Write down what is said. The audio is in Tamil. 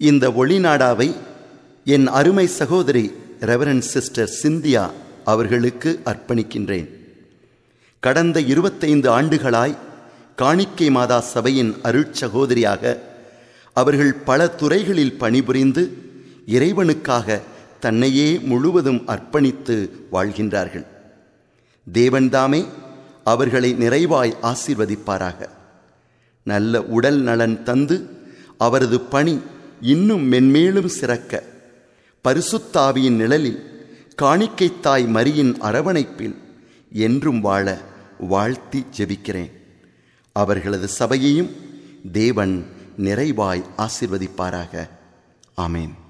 இந்த ஒளிநாடாவை என் அருமை சகோதரி ரெவரன் சிஸ்டர் சிந்தியா அவர்களுக்கு அர்ப்பணிக்கின்றேன் கடந்த இருபத்தைந்து ஆண்டுகளாய் காணிக்கை மாதா சபையின் அருட்சகோதரியாக அவர்கள் பல துறைகளில் பணிபுரிந்து இறைவனுக்காக தன்னையே முழுவதும் அர்ப்பணித்து வாழ்கின்றார்கள் தேவன்தாமே அவர்களை நிறைவாய் ஆசீர்வதிப்பாராக நல்ல உடல் நலன் தந்து அவரது பணி இன்னும் மென்மேலும் சிறக்க பரிசுத்தாவியின் நிழலில் காணிக்கை தாய் மரியின் அரவணைப்பில் என்றும் வாழ வாழ்த்தி ஜெபிக்கிறேன் அவர்களது சபையையும் தேவன் நிறைவாய் ஆசிர்வதிப்பாராக ஆமேன்